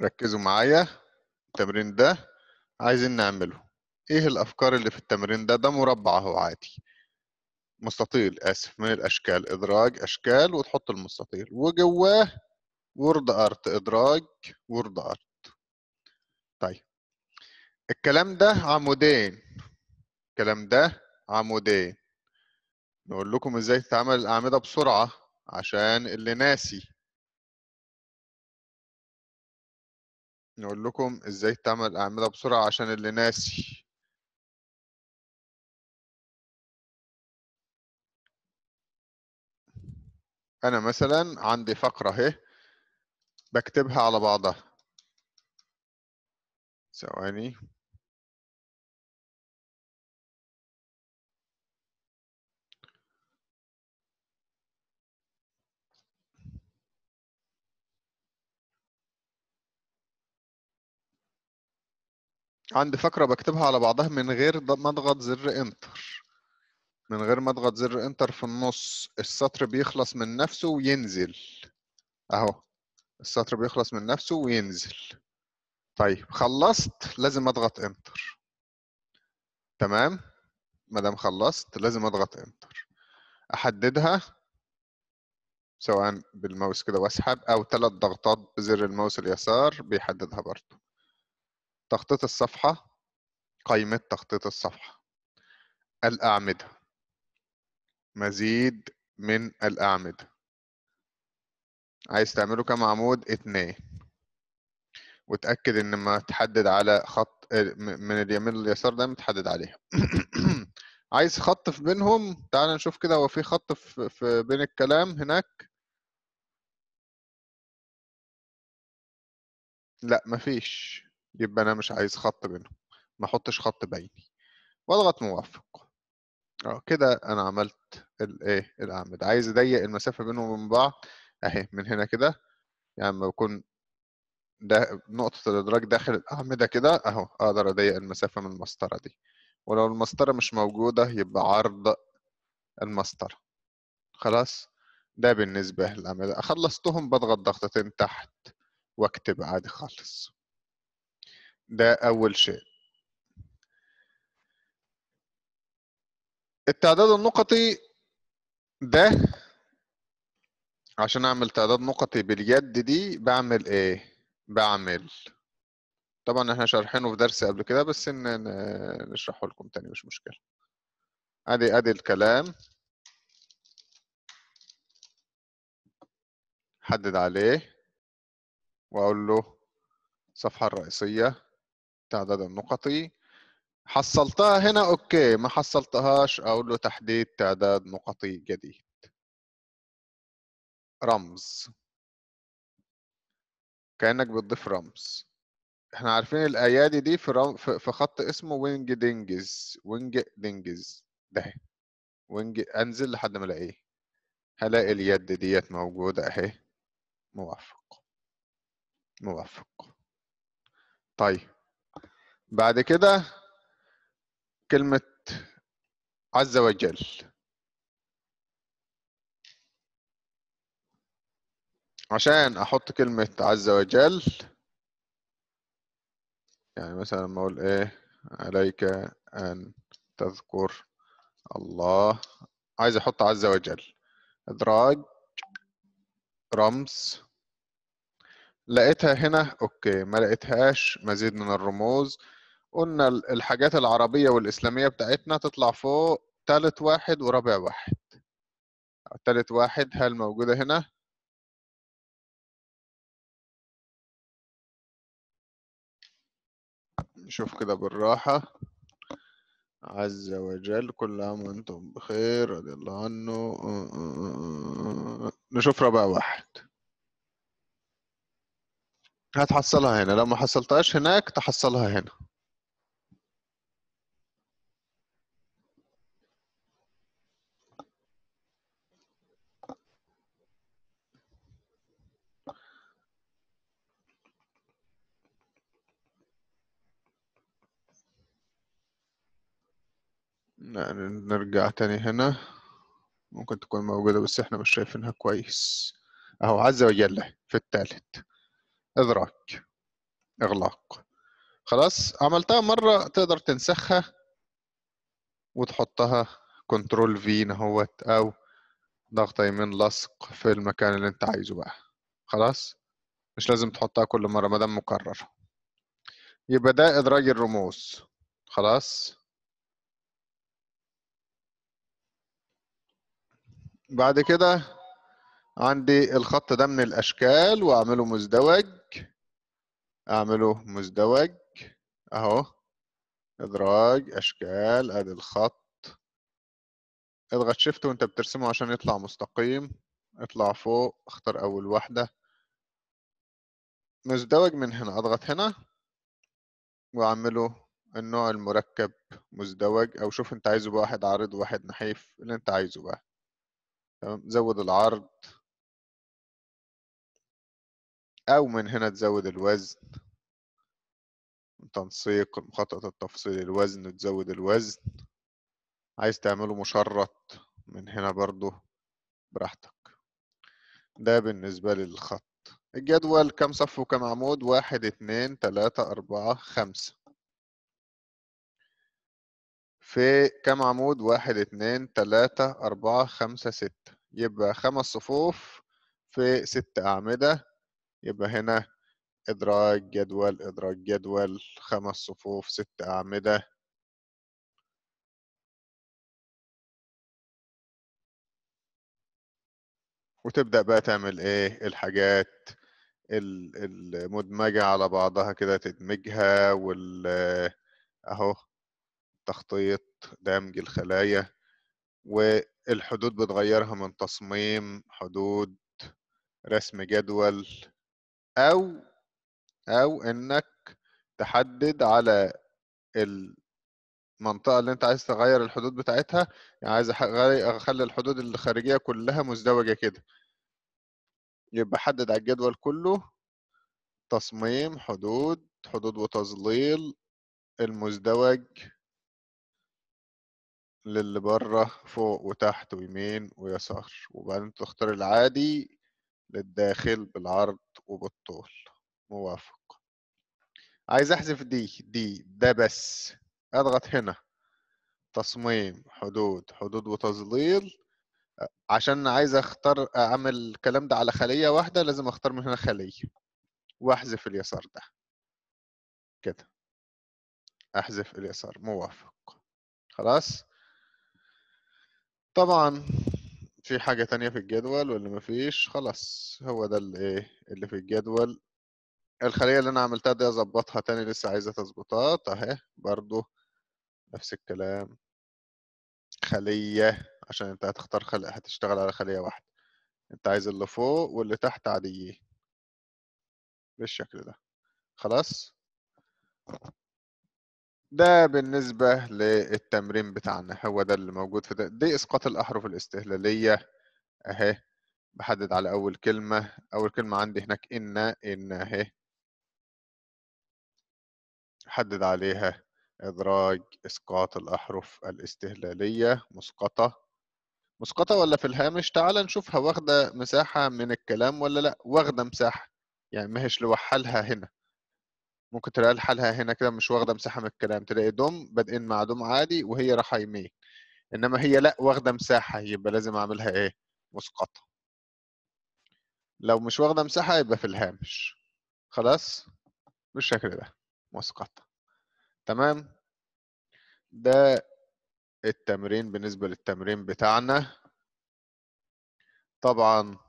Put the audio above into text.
ركزوا معايا التمرين ده عايزين نعمله ايه الافكار اللي في التمرين ده ده مربع اهو عادي مستطيل اسف من الاشكال ادراج اشكال وتحط المستطيل وجواه وورد ارت ادراج وورد ارت طيب الكلام ده عمودين الكلام ده عمودين نقول لكم ازاي تتعمل الاعمده بسرعه عشان اللي ناسي نقول لكم ازاي تعمل الاعمده بسرعه عشان اللي ناسي انا مثلا عندي فقره اهي بكتبها على بعضها ثواني عندي فقرة بكتبها على بعضها من غير ما اضغط زر انتر من غير ما اضغط زر انتر في النص السطر بيخلص من نفسه وينزل اهو السطر بيخلص من نفسه وينزل طيب خلصت لازم اضغط انتر تمام ما دام خلصت لازم اضغط انتر احددها سواء بالماوس كده واسحب او ثلاث ضغطات بزر الماوس اليسار بيحددها برضو تخطيط الصفحة قائمة تخطيط الصفحة الأعمدة مزيد من الأعمدة عايز تعمله كم عمود اتنين وتأكد ان ما تحدد على خط من اليمين لليسار ده متحدد عليها عايز خط في بينهم تعال نشوف كده هو في خط في, في بين الكلام هناك لا مفيش يبقى انا مش عايز خط بينهم ما احطش خط بيني واضغط موافق اه كده انا عملت الايه الاعمده عايز اضيق المسافه بينهم وبين بعض اهي من هنا كده يعني لما بكون ده نقطة الإدراج داخل الأعمدة كده أهو أقدر أضيق المسافة من المسطرة دي ولو المسطرة مش موجودة يبقى عرض المسطرة خلاص ده بالنسبة للأعمدة خلصتهم بضغط ضغطتين تحت واكتب عادي خالص ده أول شيء التعداد النقطي ده عشان أعمل تعداد نقطي باليد دي بعمل إيه؟ بعمل طبعا احنا شارحينه في درس قبل كده بس إن نشرحه لكم تاني مش مشكلة ادي ادي الكلام حدد عليه واقول له الصفحة الرئيسية تعداد النقطي حصلتها هنا اوكي ما حصلتهاش اقول له تحديد تعداد نقطي جديد رمز كانك بتضيف رمز احنا عارفين الايادي دي في رم... في خط اسمه وينج دينجز وينج دينجز ده وينج انزل لحد ما الاقيه هلاقي اليد ديت موجوده اهي موافق موافق طيب بعد كده كلمة عز وجل عشان احط كلمة عز وجل يعني مثلا لما اقول ايه عليك ان تذكر الله عايز احط عز وجل ادراج رمز لقيتها هنا اوكي ما لقيتهاش مزيد من الرموز قلنا الحاجات العربية والإسلامية بتاعتنا تطلع فوق تالت واحد ورابع واحد تالت واحد هل موجودة هنا نشوف كده بالراحة عز وجل كل عام وانتم بخير رضي الله عنه نشوف رابع واحد هتحصلها هنا لو ما حصلتهاش هناك تحصلها هنا نرجع تاني هنا ممكن تكون موجودة بس احنا مش شايفينها كويس اهو عز وجل في الثالث ادراك إغلاق خلاص عملتها مرة تقدر تنسخها وتحطها كنترول في نهوت أو ضغط يمين لصق في المكان اللي أنت عايزه بقى خلاص مش لازم تحطها كل مرة مادام مكرر يبقى ده إدراج الرموز خلاص بعد كده عندي الخط ده من الأشكال وأعمله مزدوج أعمله مزدوج أهو إدراج أشكال أدي الخط اضغط شيفت وأنت بترسمه عشان يطلع مستقيم اطلع فوق اختار أول واحدة مزدوج من هنا اضغط هنا واعمله النوع المركب مزدوج او شوف انت عايزه بواحد عارض وواحد نحيف اللي انت عايزه بقى تمام زود العرض او من هنا تزود الوزن تنسيق مخطط التفصيل الوزن تزود الوزن عايز تعمله مشرط من هنا برضو براحتك ده بالنسبة للخط الجدول كم صف وكم عمود واحد اتنين تلاتة أربعة خمسة في كم عمود واحد اتنين تلاتة أربعة خمسة ستة يبقى خمس صفوف في ست أعمدة يبقى هنا إدراج جدول إدراج جدول خمس صفوف ست أعمدة وتبدأ بقى تعمل إيه الحاجات المدمجة على بعضها كده تدمجها وال أهو تخطيط دمج الخلايا والحدود بتغيرها من تصميم حدود رسم جدول أو أو إنك تحدد على المنطقة اللي أنت عايز تغير الحدود بتاعتها يعني عايز أخلي الحدود الخارجية كلها مزدوجة كده يبقى حدد على الجدول كله تصميم حدود حدود وتظليل المزدوج للي بره فوق وتحت ويمين ويسار وبعدين تختار العادي للداخل بالعرض وبالطول موافق عايز احذف دي دي ده بس اضغط هنا تصميم حدود حدود وتظليل عشان عايز اختار اعمل الكلام ده على خلية واحدة لازم اختار من هنا خلية واحذف اليسار ده كده احذف اليسار موافق خلاص طبعا في حاجة تانية في الجدول ولا مفيش خلاص هو ده اللي ايه اللي في الجدول الخلية اللي انا عملتها دي اظبطها تاني لسه عايزة تظبيطات اهي برضو نفس الكلام خلية عشان انت هتختار خلية هتشتغل على خلية واحدة انت عايز اللي فوق واللي تحت عاديين بالشكل ده خلاص ده بالنسبة للتمرين بتاعنا هو ده اللي موجود في ده دي إسقاط الأحرف الاستهلالية أهي بحدد على أول كلمة أول كلمة عندي هناك إن إن أهي حدد عليها إدراج إسقاط الأحرف الاستهلالية مسقطة مسقطة ولا في الهامش تعال نشوفها واخدة مساحة من الكلام ولا لأ واخدة مساحة يعني ما هيش لوحالها هنا ممكن تلاقي لحالها هنا كده مش واخدة مساحة من الكلام تلاقي دم بادئين مع دم عادي وهي رايحة يمين إنما هي لأ واخدة مساحة يبقى لازم أعملها إيه مسقطة لو مش واخدة مساحة يبقى في الهامش خلاص بالشكل ده مسقطة تمام ده التمرين بالنسبة للتمرين بتاعنا طبعا